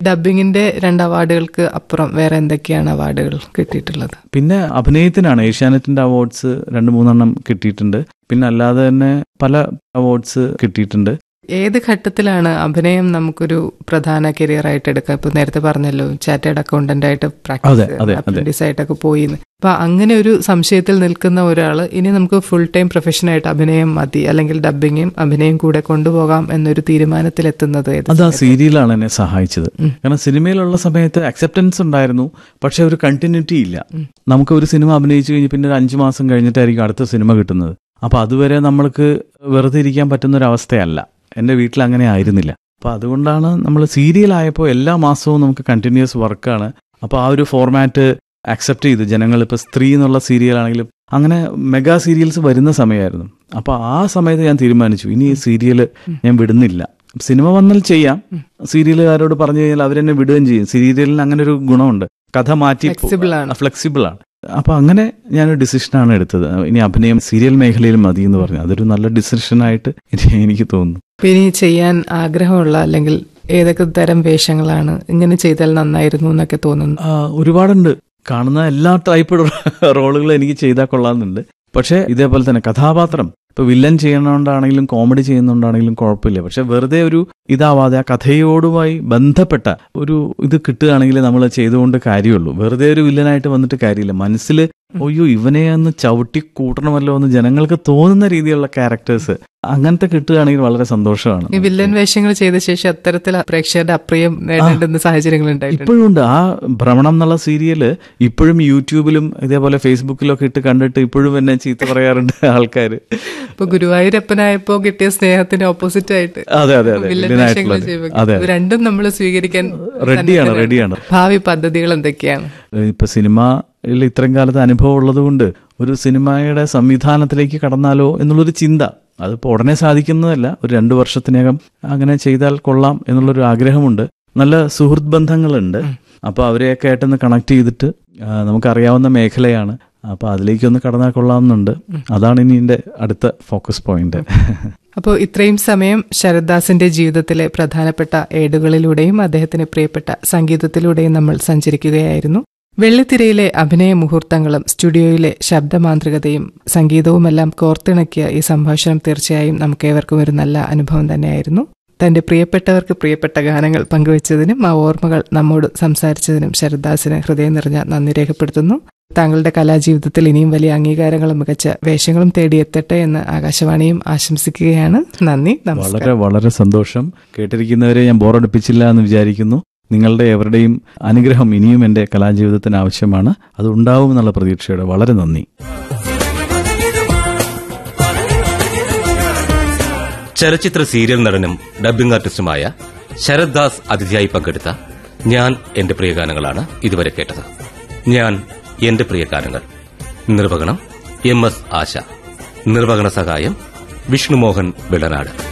ഡബിങ്ങിന്റെ രണ്ട് അവാർഡുകൾക്ക് അപ്പുറം വേറെ എന്തൊക്കെയാണ് അവാർഡുകൾ കിട്ടിയിട്ടുള്ളത് പിന്നെ അഭിനയത്തിനാണ് ഏഷ്യാനെറ്റിന്റെ അവാർഡ്സ് രണ്ട് മൂന്നെണ്ണം കിട്ടിയിട്ടുണ്ട് പിന്നെ അല്ലാതെ തന്നെ പല അവാർഡ്സ് കിട്ടിയിട്ടുണ്ട് ഏത് ഘട്ടത്തിലാണ് അഭിനയം നമുക്കൊരു പ്രധാന കരിയർ ആയിട്ട് എടുക്കുക ഇപ്പൊ നേരത്തെ പറഞ്ഞല്ലോ ചാറ്റേഡ് അക്കൗണ്ടന്റ് ആയിട്ട് അതെ, പ്രാക്ടീസ് അതെ, അതെ. അപ്രന്റീസ് ആയിട്ടൊക്കെ പോയി എന്ന്. അപ്പൊ അങ്ങനെ ഒരു സംശയത്തിൽ നിൽക്കുന്ന ഒരാള് ഇനി നമുക്ക് ഫുൾ ടൈം പ്രൊഫഷനായിട്ട് അഭിനയം മതി അല്ലെങ്കിൽ ഡബിങ്ങും അഭിനയം കൂടെ കൊണ്ടുപോകാം എന്നൊരു തീരുമാനത്തിലെത്തുന്നത് ഏത് അത് ആ സീരിയലാണ് എന്നെ സഹായിച്ചത് കാരണം സിനിമയിലുള്ള സമയത്ത് അക്സെപ്റ്റൻസ് ഉണ്ടായിരുന്നു പക്ഷെ ഒരു കണ്ടിന്യൂറ്റി ഇല്ല നമുക്ക് ഒരു സിനിമ അഭിനയിച്ചു കഴിഞ്ഞ് പിന്നെ ഒരു അഞ്ചു മാസം കഴിഞ്ഞിട്ടായിരിക്കും അടുത്ത സിനിമ കിട്ടുന്നത് അപ്പൊ അതുവരെ നമ്മൾക്ക് വെറുതെ ഇരിക്കാൻ പറ്റുന്ന ഒരു അവസ്ഥയല്ല എന്റെ വീട്ടിൽ അങ്ങനെ ആയിരുന്നില്ല അപ്പൊ അതുകൊണ്ടാണ് നമ്മൾ സീരിയൽ ആയപ്പോൾ എല്ലാ മാസവും നമുക്ക് കണ്ടിന്യൂസ് വർക്കാണ് അപ്പൊ ആ ഒരു ഫോർമാറ്റ് അക്സെപ്റ്റ് ചെയ്ത് ജനങ്ങൾ ഇപ്പൊ സ്ത്രീ എന്നുള്ള സീരിയൽ ആണെങ്കിലും അങ്ങനെ മെഗാ സീരിയൽസ് വരുന്ന സമയമായിരുന്നു അപ്പൊ ആ സമയത്ത് ഞാൻ തീരുമാനിച്ചു ഇനി ഈ സീരിയല് ഞാൻ വിടുന്നില്ല സിനിമ വന്നാൽ ചെയ്യാം സീരിയലുകാരോട് പറഞ്ഞു കഴിഞ്ഞാൽ അവരെന്നെ വിടുകയും ചെയ്യും സീരിയലിന് അങ്ങനെ ഒരു ഗുണമുണ്ട് കഥ മാറ്റി Flexible ആണ്. ഫ്ലെക്സിബിൾ ആണ് അപ്പൊ അങ്ങനെ ഞാനൊരു ഡിസിഷനാണ് എടുത്തത് ഇനി അഭിനയം സീരിയൽ മേഖലയിൽ മതി എന്ന് പറഞ്ഞു അതൊരു നല്ല ഡിസിഷനായിട്ട് എനിക്ക് തോന്നുന്നു അപ്പൊ ഇനി ചെയ്യാൻ ആഗ്രഹമുള്ള അല്ലെങ്കിൽ ഏതൊക്കെ തരം വേഷങ്ങളാണ് ഇങ്ങനെ ചെയ്താൽ നന്നായിരുന്നു എന്നൊക്കെ തോന്നുന്നു ആ, ഒരുപാടുണ്ട് കാണുന്ന എല്ലാ ടൈപ്പ് റോളുകളും എനിക്ക് ചെയ്താൽ കൊള്ളാമെന്നുണ്ട് പക്ഷേ ഇതേപോലെ തന്നെ കഥാപാത്രം ഇപ്പൊ വില്ലൻ ചെയ്യണോണ്ടാണെങ്കിലും കോമഡി ചെയ്യുന്നോണ്ടാണെങ്കിലും കുഴപ്പമില്ല പക്ഷെ വെറുതെ ഒരു ഇതാവാതെ ആ കഥയോടുമായി ബന്ധപ്പെട്ട ഒരു ഇത് കിട്ടുകയാണെങ്കിൽ നമ്മൾ ചെയ്തുകൊണ്ട് കാര്യമുള്ളൂ വെറുതെ ഒരു വില്ലനായിട്ട് വന്നിട്ട് കാര്യമില്ല മനസ്സിൽ ഒയ്യോ ഇവനെ ഒന്ന് ചവിട്ടി കൂട്ടണമല്ലോ എന്ന് ജനങ്ങൾക്ക് തോന്നുന്ന രീതിയിലുള്ള ക്യാരക്ടേഴ്സ് അങ്ങനത്തെ കിട്ടുകയാണെങ്കിൽ വളരെ സന്തോഷമാണ് ഈ വില്ലൻ വേഷങ്ങൾ ചെയ്ത ശേഷം അത്തരത്തിൽ പ്രേക്ഷകരുടെ അപ്രിയം നേടേണ്ടുന്ന സാഹചര്യങ്ങൾ ഉണ്ടായിട്ടുണ്ട് ഇപ്പോഴും ഉണ്ട് ആ ഭ്രമണം എന്നുള്ള സീരിയല് ഇപ്പോഴും യൂട്യൂബിലും ഇതേപോലെ ഫേസ്ബുക്കിലും ഒക്കെ ഇട്ട് കണ്ടിട്ട് ഇപ്പോഴും എന്നെ ചീത്ത പറയാറുണ്ട് ആൾക്കാർ ഇപ്പൊ ഗുരുവായൂരപ്പനായപ്പോ കിട്ടിയ സ്നേഹത്തിന് ഓപ്പോസിറ്റ് ആയിട്ട് അതെ അതെ അതെ വില്ലൻ വില്ലനായിട്ടുള്ളത്. വേഷങ്ങൾ ചെയ്യുമ്പോൾ അതെ ഇത് രണ്ടും നമ്മൾ സ്വീകരിക്കാൻ റെഡിയാണ് സന്നദ്ധരാണ്. റെഡിയാണ് ഭാവി പദ്ധതികൾ എന്തൊക്കെയാണ് ഇപ്പൊ സിനിമയിൽ ഇത്രയും കാലത്ത് അനുഭവം ഉള്ളതുകൊണ്ട് ഒരു സിനിമയുടെ സംവിധാനത്തിലേക്ക് കടന്നാലോ എന്നുള്ളൊരു ചിന്ത അതിപ്പോ ഉടനെ സാധിക്കുന്നതല്ല ഒരു രണ്ടു വർഷത്തിനകം അങ്ങനെ ചെയ്താൽ കൊള്ളാം എന്നുള്ളൊരു ആഗ്രഹമുണ്ട് നല്ല സുഹൃത്ത് ബന്ധങ്ങളുണ്ട് അപ്പൊ അവരെയൊക്കെ ആയിട്ടൊന്ന് കണക്ട് ചെയ്തിട്ട് ആ, നമുക്കറിയാവുന്ന മേഖലയാണ് അപ്പൊ അതിലേക്കൊന്ന് കടന്നാൽ കൊള്ളാമെന്നുണ്ട് അതാണ് ഇനി എന്റെ അടുത്ത ഫോക്കസ് പോയിന്റ് അപ്പോൾ ഇത്രയും സമയം ശരദാസിന്റെ ജീവിതത്തിലെ പ്രധാനപ്പെട്ട ഏടുകളിലൂടെയും അദ്ദേഹത്തിന് പ്രിയപ്പെട്ട സംഗീതത്തിലൂടെയും നമ്മൾ സഞ്ചരിക്കുകയായിരുന്നു വെള്ളിത്തിരയിലെ അഭിനയ മുഹൂർത്തങ്ങളും സ്റ്റുഡിയോയിലെ ശബ്ദമാന്ത്രികതയും സംഗീതവുമെല്ലാം കോർത്തിണക്കിയ ഈ സംഭാഷണം തീർച്ചയായും നമുക്കേവർക്കും ഒരു നല്ല അനുഭവം തന്നെയായിരുന്നു തന്റെ പ്രിയപ്പെട്ടവർക്ക് പ്രിയപ്പെട്ട ഗാനങ്ങൾ പങ്കുവച്ചതിനും ആ ഓർമ്മകൾ നമ്മോട് സംസാരിച്ചതിനും ശരദാസിന് ഹൃദയം നിറഞ്ഞ നന്ദി രേഖപ്പെടുത്തുന്നു താങ്കളുടെ കലാജീവിതത്തിൽ ഇനിയും വലിയ അംഗീകാരങ്ങളും മികച്ച വേഷങ്ങളും തേടിയെത്തട്ടെ എന്ന് ആകാശവാണിയും ആശംസിക്കുകയാണ് നന്ദി നമസ്കാരം വളരെ വളരെ സന്തോഷം കേട്ടിരിക്കുന്നവരെ ഞാൻ ബോറടിപ്പിച്ചില്ല എന്ന് വിചാരിക്കുന്നു നിങ്ങളുടെ എവരുടെയും അനുഗ്രഹം ഇനിയും എൻ്റെ കലാജീവിതത്തിന് ആവശ്യമാണ് അത് ഉണ്ടാവും എന്നുള്ള പ്രതീക്ഷയോടെ വളരെ നന്ദി ചലച്ചിത്ര സീരിയൽ നടനും ഡബ്ബിംഗ് ആർട്ടിസ്റ്റുമായ ശരത് ദാസ് അതിഥിയായി പങ്കെടുത്ത ഞാൻ എന്റെ പ്രിയഗാനങ്ങളാണ് ഇതുവരെ കേട്ടത് ഞാൻ എന്റെ പ്രിയഗാനങ്ങൾ നിർവഹണം എം എസ് ആശ നിർവഹണ സഹായം വിഷ്ണുമോഹൻ വെള്ളനാട്